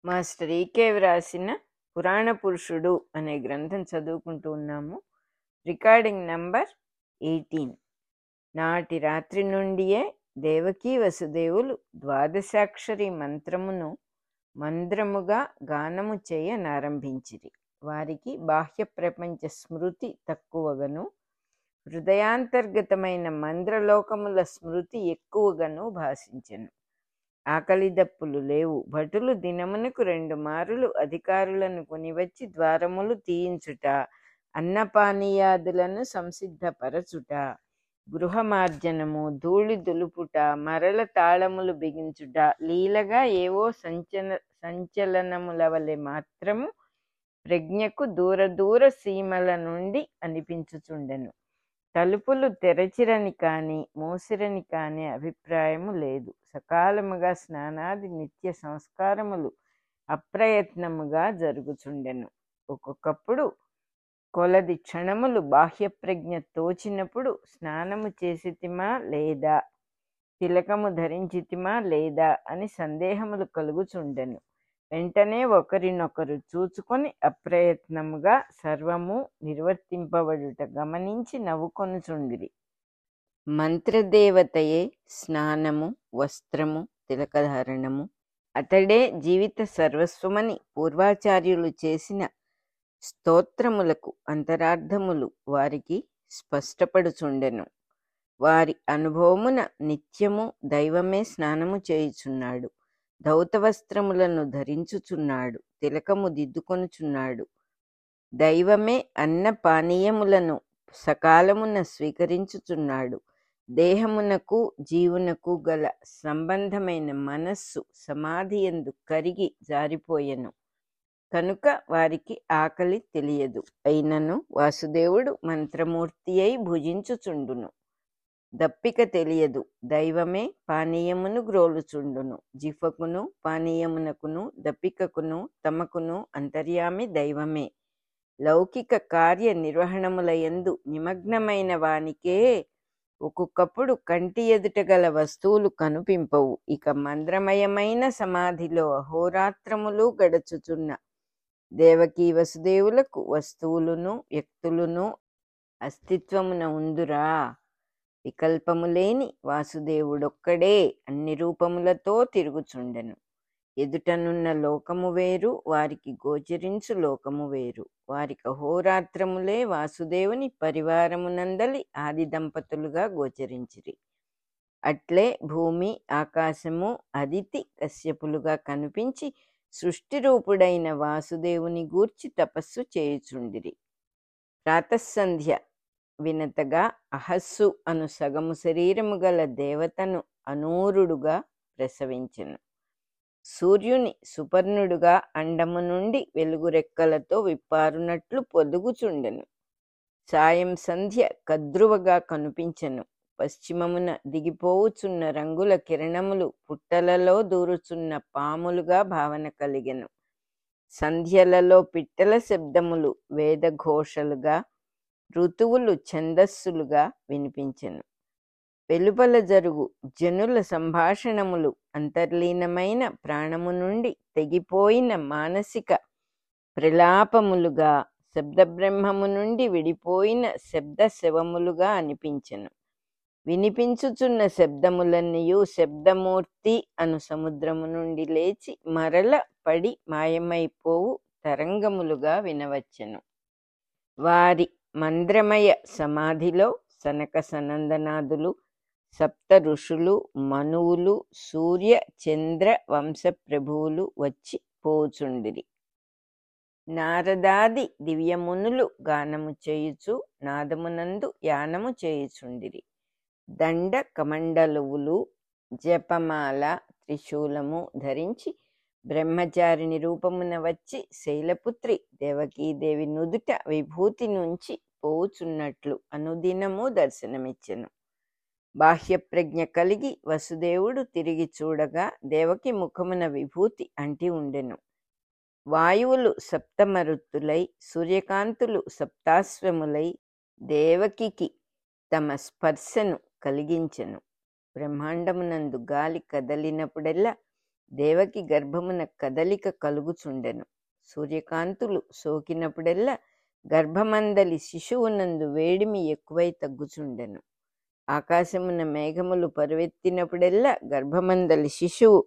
master ఈకే వ్రాసిన పురాణ పురుషుడు అనే గ్రంథం చదువుకుంటూ ఉన్నాము రికార్డింగ్ నంబర్ ఎయిటీన్ నాటి రాత్రి నుండియే దేవకీ వసుదేవులు ద్వాదశాక్షరి మంత్రమును మంద్రముగా గానము చేయనారంభించిరి వారికి బాహ్య ప్రపంచ స్మృతి తక్కువగను హృదయాంతర్గతమైన మంద్రలోకముల స్మృతి ఎక్కువగాను భాషించెను ఆకలి దప్పులు లేవు భటులు దినమునకు రెండు మారులు అధికారులను కొనివచ్చి ద్వారములు తీయించుట అన్నపానీయాదులను సంసిద్ధపరచుట గృహమార్జనము ధూళి దులుపుట మరల తాళములు బిగించుట లీలగా ఏవో సంచల సంచలనముల వలె మాత్రము ప్రజ్ఞకు దూర దూర సీమల నుండి అనిపించుచుండెను తలుపులు తెరచిరని కాని మూసిరని కాని అభిప్రాయము లేదు సకాలముగా స్నానాది నిత్య సంస్కారములు అప్రయత్నముగా జరుగుచుండెను ఒక్కొక్కప్పుడు కొలది క్షణములు బాహ్య ప్రజ్ఞ తోచినప్పుడు స్నానము చేసితిమా లేదా తిలకము ధరించితిమా లేదా అని సందేహములు కలుగుచుండెను వెంటనే ఒకరినొకరు చూచుకొని అప్రయత్నముగా సర్వము నిర్వర్తింపబడుట గమనించి నవ్వుకొనుచుండిరి మంత్రదేవతయే స్నానము వస్త్రము తిలకధారణము అతడే జీవిత సర్వస్వమని పూర్వాచార్యులు చేసిన స్తోత్రములకు అంతరార్థములు వారికి స్పష్టపడుచుండెను వారి అనుభవమున నిత్యము దైవమే స్నానము చేయుచున్నాడు ధౌతవస్త్రములను ధరించుచున్నాడు తిలకము దిద్దుకొనుచున్నాడు దైవమే అన్న పానీయములను సకాలమున స్వీకరించుచున్నాడు దేహమునకు జీవునకు గల సంబంధమైన మనస్సు సమాధి ఎందు కరిగి జారిపోయెను కనుక వారికి ఆకలి తెలియదు అయినను వాసుదేవుడు మంత్రమూర్తి అయి భుజించుచుండును దప్పిక తెలియదు దైవమే పానీయమును గ్రోలుచుండును జిఫకును పానీయమునకును దప్పికకును తమకును అంతర్యామి దైవమే లౌకిక కార్య నిర్వహణముల యందు నిమగ్నమైన వానికే ఒక్కొక్కప్పుడు కంటి ఎదుట గల వస్తువులు కనుపింపవు ఇక మంద్రమయమైన సమాధిలో అహోరాత్రములు గడచుచున్న దేవకీ వసుదేవులకు వస్తువులును వ్యక్తులును అస్తిత్వమున ఉందురా వికల్పము లేని వాసుదేవుడొక్కడే అన్ని రూపములతో తిరుగుచుండెను ఎదుటనున్న లోకము వేరు వారికి గోచరించు లోకము వేరు వారికి అహోరాత్రములే వాసుదేవుని పరివారమునందలి ఆది దంపతులుగా గోచరించిరి అట్లే భూమి ఆకాశము అదితి కశ్యపులుగా కనిపించి సృష్టి రూపుడైన వాసుదేవుని గూర్చి తపస్సు చేయుచుండిరి ప్రాతస్సంధ్య వినతగా అహస్సు అను సగము శరీరము గల దేవతను అనూరుడుగా ప్రసవించెను సూర్యుని సుపర్ణుడుగా అండము నుండి వెలుగురెక్కలతో విప్పారునట్లు పొదుగుచుండెను సాయం సంధ్య కద్రువగా కనిపించెను పశ్చిమమున దిగిపోవుచున్న రంగుల కిరణములు పుట్టలలో దూరుచున్న పాములుగా భావన కలిగెను సంధ్యలలో పిట్టల శబ్దములు వేదఘోషలుగా ఋతువులు ఛందస్సులుగా వినిపించెను వెలుపల జరుగు జనుల సంభాషణములు అంతర్లీనమైన ప్రాణము నుండి తెగిపోయిన మానసిక ప్రలాపములుగా శబ్దబ్రహ్మము నుండి విడిపోయిన శబ్ద శవములుగా అనిపించెను వినిపించుచున్న శబ్దములన్నయు శబ్దమూర్తి అను సముద్రము నుండి లేచి మరల పడి మాయమైపోవు తరంగములుగా వినవచ్చెను వారి మంద్రమయ సమాధిలో సనక సనందనాదులు సప్త ఋషులు మనువులు సూర్య చంద్ర వంశ ప్రభువులు వచ్చి పోచుండిరి నారదాది దివ్యమునులు గానము చేయుచు నాదమునందు యానము చేయుచుండిరి దండ కమండలువులు జపమాల త్రిశూలము ధరించి బ్రహ్మచారిని రూపమున వచ్చి శైలపుత్రి దేవకీదేవి నుదుట విభూతి నుంచి పోవుచున్నట్లు అనుదినము దర్శనమిచ్చెను బాహ్య ప్రజ్ఞ కలిగి వసుదేవుడు తిరిగి చూడగా దేవకి ముఖమున విభూతి అంటి ఉండెను వాయువులు సప్తమరుత్తులై సూర్యకాంతులు సప్తాశ్వములై దేవకికి తమ స్పర్శను కలిగించెను బ్రహ్మాండమునందు గాలి కదలినప్పుడెల్లా దేవకి గర్భమున కదలిక కలుగుచుండెను సూర్యకాంతులు సోకినప్పుడెల్లా గర్భమందలి శిశువునందు వేడిమి ఎక్కువై తగ్గుచుండెను ఆకాశమున మేఘములు పరువెత్తినప్పుడెల్లా గర్భమందలి శిశువు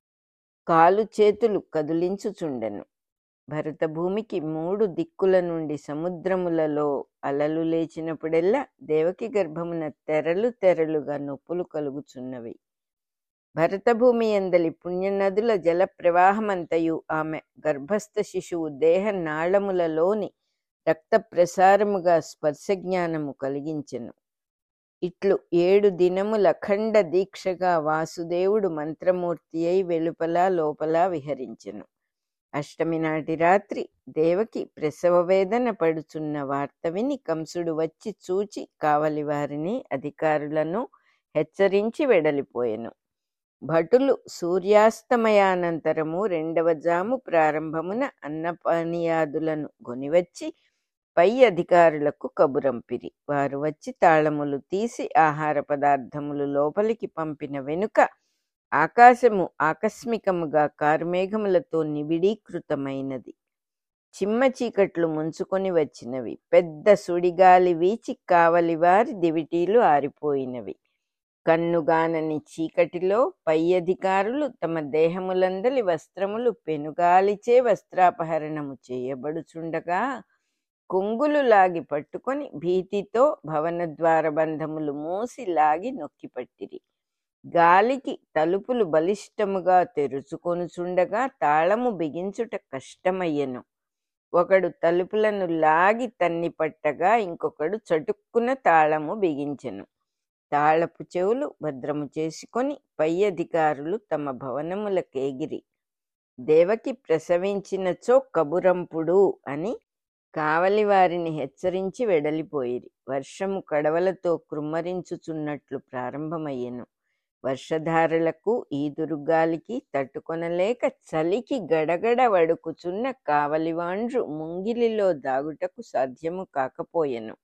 కాలు చేతులు కదిలించుచుండెను భరత భూమికి మూడు దిక్కుల నుండి సముద్రములలో అలలు లేచినప్పుడెల్లా దేవకి గర్భమున తెరలు తెరలుగా నొప్పులు కలుగుచున్నవి భరతభూమి ఎందలి పుణ్యనదుల జల ప్రవాహమంతయు ఆమె గర్భస్థ శిశువు దేహ నాళములలోని రక్త ప్రసారముగా స్పర్శ జ్ఞానము కలిగించెను ఇట్లు ఏడు దినముల అఖండ దీక్షగా వాసుదేవుడు మంత్రమూర్తి అయి వెలుపల లోపల విహరించెను అష్టమి నాటి రాత్రి దేవకి ప్రసవ వేదన పడుచున్న వార్త విని కంసుడు వచ్చి చూచి కావలి వారిని అధికారులను హెచ్చరించి వెడలిపోయెను భటులు సూర్యాస్తమయానంతరము రెండవ జాము ప్రారంభమున అన్నపానీయాదులను గొనివచ్చి పై అధికారులకు కబురంపిరి వారు వచ్చి తాళములు తీసి ఆహార పదార్థములు లోపలికి పంపిన వెనుక ఆకాశము ఆకస్మికముగా కారుమేఘములతో నిబిడీకృతమైనది చిమ్మ చీకట్లు ముంచుకొని వచ్చినవి పెద్ద సుడిగాలి వీచి కావలి వారి దివిటీలు ఆరిపోయినవి కన్నుగానని చీకటిలో పై అధికారులు తమ దేహములందలి వస్త్రములు పెనుగాలిచే వస్త్రాపహరణము చేయబడుచుండగా కొంగులు లాగి పట్టుకొని భీతితో భవన ద్వారబంధములు మూసి లాగి నొక్కిపట్టిరి గాలికి తలుపులు బలిష్టముగా తెరుచుకొనుచుండగా తాళము బిగించుట కష్టమయ్యెను ఒకడు తలుపులను లాగి తన్ని పట్టగా ఇంకొకడు చటుక్కున తాళము బిగించెను తాళపు చెవులు భద్రము చేసుకొని పై అధికారులు తమ భవనములకేగిరి దేవకి ప్రసవించినచో కబురంపుడు అని కావలి వారిని హెచ్చరించి వెడలిపోయిరి వర్షము కడవలతో కృమ్మరించుచున్నట్లు ప్రారంభమయ్యెను వర్షధారలకు ఈదురుగాలికి తట్టుకొనలేక చలికి గడగడ వడుకుచున్న కావలివాండ్రు ముంగిలిలో దాగుటకు సాధ్యము కాకపోయెను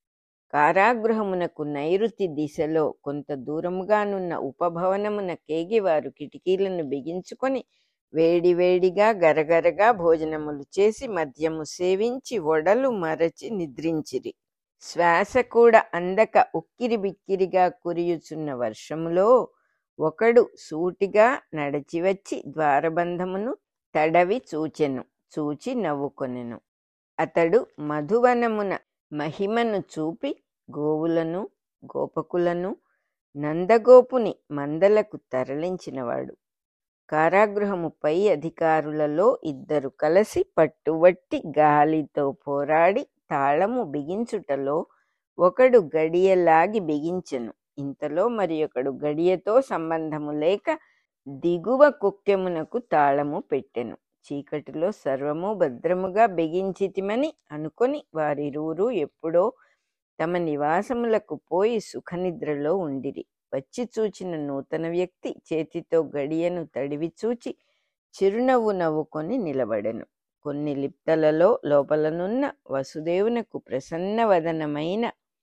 కారాగృహమునకు నైరుతి దిశలో కొంత దూరముగానున్న ఉపభవనమున కేగి వారు కిటికీలను బిగించుకొని వేడివేడిగా గరగరగా భోజనములు చేసి మద్యము సేవించి ఒడలు మరచి నిద్రించిరి శ్వాస కూడా అందక ఉక్కిరి బిక్కిరిగా కురియుచున్న వర్షములో ఒకడు సూటిగా నడిచి వచ్చి ద్వారబంధమును తడవి చూచెను చూచి నవ్వుకొనెను అతడు మధువనమున మహిమను చూపి గోవులను గోపకులను నందగోపుని మందలకు తరలించినవాడు కారాగృహము పై అధికారులలో ఇద్దరు కలిసి పట్టుబట్టి గాలితో పోరాడి తాళము బిగించుటలో ఒకడు గడియలాగి బిగించెను ఇంతలో మరి ఒకడు గడియతో సంబంధము లేక దిగువ కుక్కెమునకు తాళము పెట్టెను చీకటిలో సర్వము భద్రముగా బిగించితిమని అనుకొని వారిరువురు ఎప్పుడో తమ నివాసములకు పోయి సుఖనిద్రలో ఉండిరి వచ్చి చూచిన నూతన వ్యక్తి చేతితో గడియను తడివి చూచి చిరునవ్వు నవ్వుకొని నిలబడెను కొన్ని లిప్తలలో లోపలనున్న వసుదేవునకు ప్రసన్నవదనమైన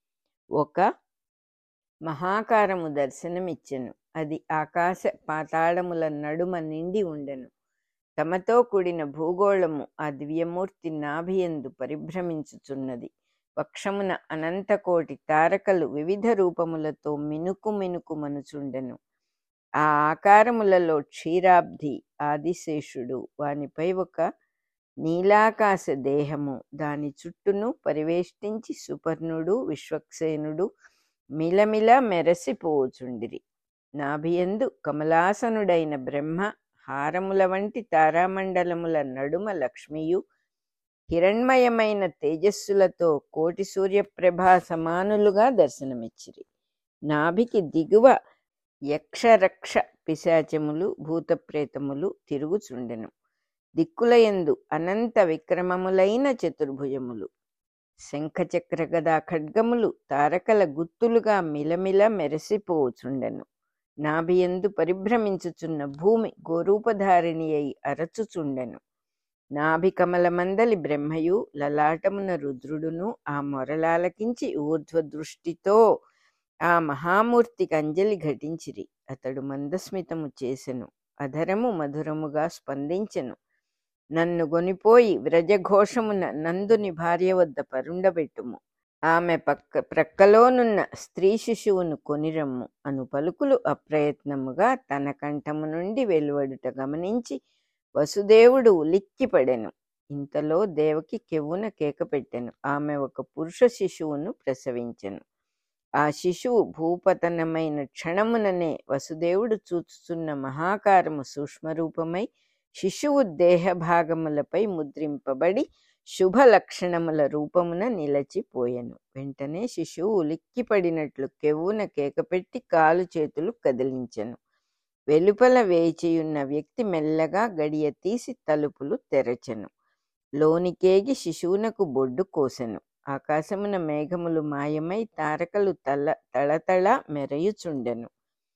ఒక మహాకారము దర్శనమిచ్చెను అది ఆకాశ పాతాళముల నడుమ నిండి ఉండెను తమతో కూడిన భూగోళము ఆ దివ్యమూర్తి నాభియందు పరిభ్రమించుచున్నది వక్షమున అనంతకోటి తారకలు వివిధ రూపములతో మినుకు మినుకు మనుచుండెను ఆ ఆకారములలో క్షీరాబ్ధి ఆదిశేషుడు వానిపై ఒక నీలాకాశ దేహము దాని చుట్టూను పరివేష్టించి సుపర్ణుడు విశ్వక్సేనుడు మిలమిల మెరసిపోచుండిరి నాభియందు కమలాసనుడైన బ్రహ్మ హారముల వంటి తారామండలముల నడుమ లక్ష్మియు హిరణ్మయమైన తేజస్సులతో కోటి సూర్యప్రభా సమానులుగా దర్శనమిచ్చిరి నాభికి దిగువ యక్షరక్ష పిశాచములు భూతప్రేతములు తిరుగుచుండెను దిక్కులయందు అనంత విక్రమములైన చతుర్భుజములు శంఖచక్ర గదా ఖడ్గములు తారకల గుత్తులుగా మిలమిల మెరసిపోచుండెను నాభియందు పరిభ్రమించుచున్న భూమి గోరూపధారిణి అయి అరచుచుండెను నాభి కమలమందలి బ్రహ్మయు లలాటమున రుద్రుడును ఆ మొరలాలకించి ఊర్ధ్వ దృష్టితో ఆ మహామూర్తికి అంజలి ఘటించిరి అతడు మందస్మితము చేసెను అధరము మధురముగా స్పందించెను నన్ను గొనిపోయి వ్రజఘోషమున నందుని భార్య వద్ద పరుండబెట్టుము ఆమె పక్క ప్రక్కలోనున్న స్త్రీ శిశువును కొనిరమ్ము అను పలుకులు అప్రయత్నముగా తన కంఠము నుండి వెలువడుట గమనించి వసుదేవుడు ఉలిక్కిపడెను ఇంతలో దేవకి కెవ్వున కేక పెట్టెను ఆమె ఒక పురుష శిశువును ప్రసవించెను ఆ శిశువు భూపతనమైన క్షణముననే వసుదేవుడు చూచుచున్న మహాకారము సూక్ష్మరూపమై శిశువు దేహ భాగములపై ముద్రింపబడి శుభ లక్షణముల రూపమున నిలచిపోయెను వెంటనే శిశువు ఉలిక్కిపడినట్లు కెవ్వున కేకపెట్టి కాలు చేతులు కదిలించెను వెలుపల వేచియున్న వ్యక్తి మెల్లగా గడియ తీసి తలుపులు తెరచెను లోనికేగి శిశువునకు బొడ్డు కోసెను ఆకాశమున మేఘములు మాయమై తారకలు తల తళతళ మెరయుచుండెను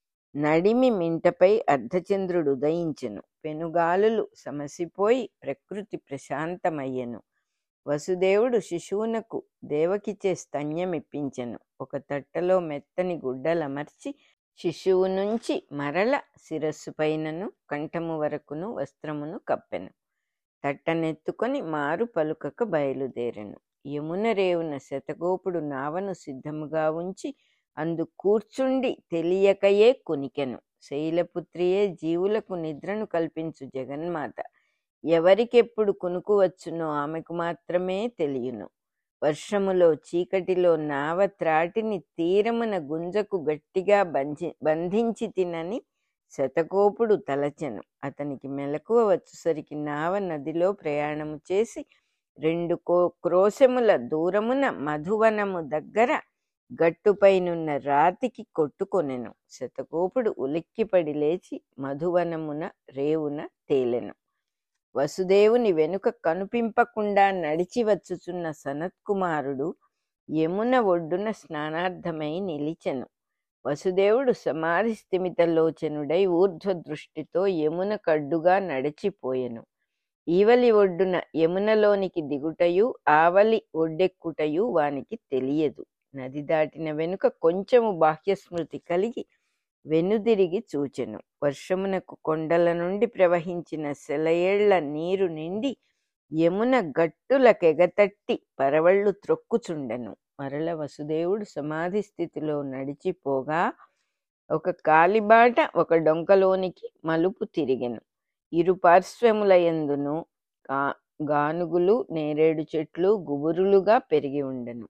నడిమి మింటపై అర్ధచంద్రుడు ఉదయించెను పెనుగాలులు సమసిపోయి ప్రకృతి ప్రశాంతమయ్యెను వసుదేవుడు శిశువునకు దేవకిచే స్తన్యమిప్పించెను ఒక తట్టలో మెత్తని గుడ్డలమర్చి శిశువు నుంచి మరల శిరస్సు పైనను కంఠము వరకును వస్త్రమును కప్పెను తట్టనెత్తుకొని మారు పలుకక బయలుదేరెను యమున రేవున శతగోపుడు నావను సిద్ధముగా ఉంచి అందు కూర్చుండి తెలియకయే కునికెను శైలపుత్రియే జీవులకు నిద్రను కల్పించు జగన్మాత ఎవరికెప్పుడు కునుకు వచ్చునో ఆమెకు మాత్రమే తెలియను వర్షములో చీకటిలో నావ త్రాటిని తీరమున గుంజకు గట్టిగా బంధి బంధించి తినని శతకోపుడు తలచెను అతనికి మెలకువ వచ్చేసరికి నావ నదిలో ప్రయాణము చేసి రెండు కో క్రోశముల దూరమున మధువనము దగ్గర గట్టుపైనున్న రాతికి కొట్టుకొనెను శతకోపుడు ఉలిక్కిపడి లేచి మధువనమున రేవున తేలెను వసుదేవుని వెనుక కనుపింపకుండా నడిచి వచ్చుచున్న సనత్కుమారుడు యమున ఒడ్డున స్నానార్థమై నిలిచెను వసుదేవుడు సమాధి స్థిమితలోచనుడై ఊర్ధ్వ దృష్టితో యమున కడ్డుగా నడిచిపోయెను ఈవలి ఒడ్డున యమునలోనికి దిగుటయు ఆవలి ఒడ్డెక్కుటయు వానికి తెలియదు నది దాటిన వెనుక కొంచెము బాహ్యస్మృతి కలిగి వెనుదిరిగి చూచెను వర్షమునకు కొండల నుండి ప్రవహించిన సెలయేళ్ల నీరు నిండి యమున గట్టులకెగతట్టి పరవళ్ళు త్రొక్కుచుండెను మరల వసుదేవుడు సమాధి స్థితిలో నడిచిపోగా ఒక కాలిబాట ఒక డొంకలోనికి మలుపు తిరిగెను ఇరు పార్శ్వములయందును గా గానుగులు నేరేడు చెట్లు గుబురులుగా పెరిగి ఉండెను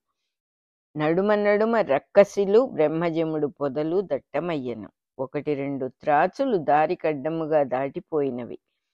నడుమ నడుమ రక్కసిలు బ్రహ్మజముడు పొదలు దట్టమయ్యెను ఒకటి రెండు త్రాచులు దారికడ్డముగా దాటిపోయినవి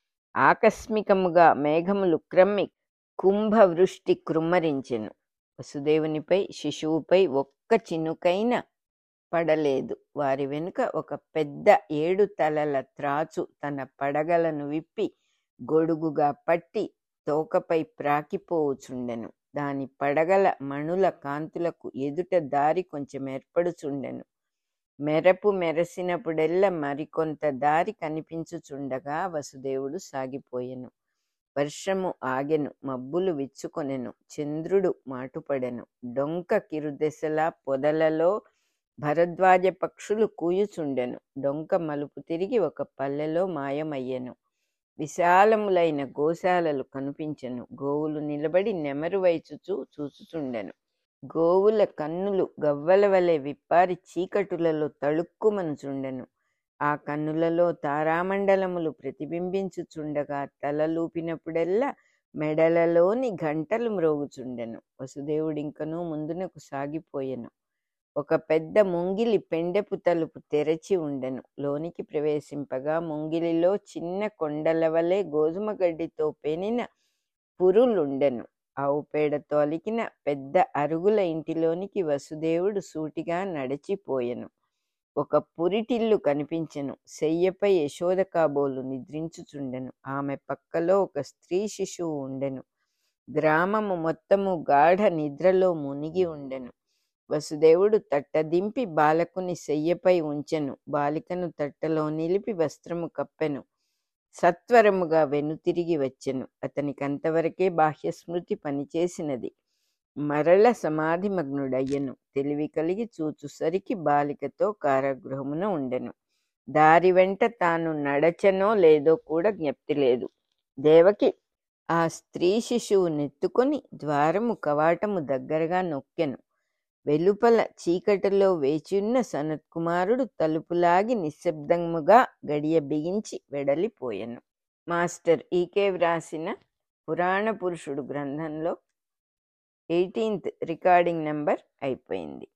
ఆకస్మికముగా మేఘములు క్రమ్మి కుంభవృష్టి కృమ్మరించెను వసుదేవునిపై శిశువుపై ఒక్క చినుకైన పడలేదు వారి వెనుక ఒక పెద్ద ఏడు తలల త్రాచు తన పడగలను విప్పి గొడుగుగా పట్టి తోకపై ప్రాకిపోవుచుండెను దాని పడగల మణుల కాంతులకు ఎదుట దారి కొంచెం ఏర్పడుచుండెను మెరపు మెరసినప్పుడెల్లా మరికొంత దారి కనిపించుచుండగా వసుదేవుడు సాగిపోయెను వర్షము ఆగెను మబ్బులు విచ్చుకొనెను చంద్రుడు మాటుపడెను డొంక కిరుదెసలా పొదలలో భరద్వాజ పక్షులు కూయుచుండెను డొంక మలుపు తిరిగి ఒక పల్లెలో మాయమయ్యెను విశాలములైన గోశాలలు కనిపించెను గోవులు నిలబడి నెమరు వైచుచూ చూచుచుండెను గోవుల కన్నులు గవ్వల వలె విప్పారి చీకటులలో తళుక్కుమనుచుండెను ఆ కన్నులలో తారామండలములు ప్రతిబింబించుచుండగా తలలూపినప్పుడెల్లా మెడలలోని గంటలు మ్రోగుచుండెను వసుదేవుడింకనూ ముందునకు సాగిపోయెను ఒక పెద్ద ముంగిలి పెండెపు తలుపు తెరచి ఉండెను లోనికి ప్రవేశింపగా ముంగిలిలో చిన్న కొండల వలె గోధుమ గడ్డితో పెనిన పురులుండెను ఆవు పేడతో అలికిన పెద్ద అరుగుల ఇంటిలోనికి వసుదేవుడు సూటిగా నడిచిపోయెను ఒక పురిటిల్లు కనిపించెను శయ్యపై యశోద కాబోలు నిద్రించుచుండెను ఆమె పక్కలో ఒక స్త్రీ శిశువు ఉండెను గ్రామము మొత్తము గాఢ నిద్రలో మునిగి ఉండెను వసుదేవుడు తట్టదింపి బాలకుని శయ్యపై ఉంచెను బాలికను తట్టలో నిలిపి వస్త్రము కప్పెను సత్వరముగా వెనుతిరిగి వచ్చెను అతనికి అంతవరకే బాహ్య స్మృతి పనిచేసినది మరల సమాధి మగ్నుడయ్యను తెలివి కలిగి చూచుసరికి బాలికతో కారాగృహమున ఉండెను దారి వెంట తాను నడచనో లేదో కూడా జ్ఞప్తి లేదు దేవకి ఆ స్త్రీ శిశువు నెత్తుకొని ద్వారము కవాటము దగ్గరగా నొక్కెను వెలుపల చీకటిలో వేచియున్న సనత్కుమారుడు తలుపులాగి నిశ్శబ్దముగా గడియ బిగించి వెడలిపోయెను మాస్టర్ ఈకే వ్రాసిన పురాణ పురుషుడు గ్రంథంలో ఎయిటీన్త్ రికార్డింగ్ నెంబర్ అయిపోయింది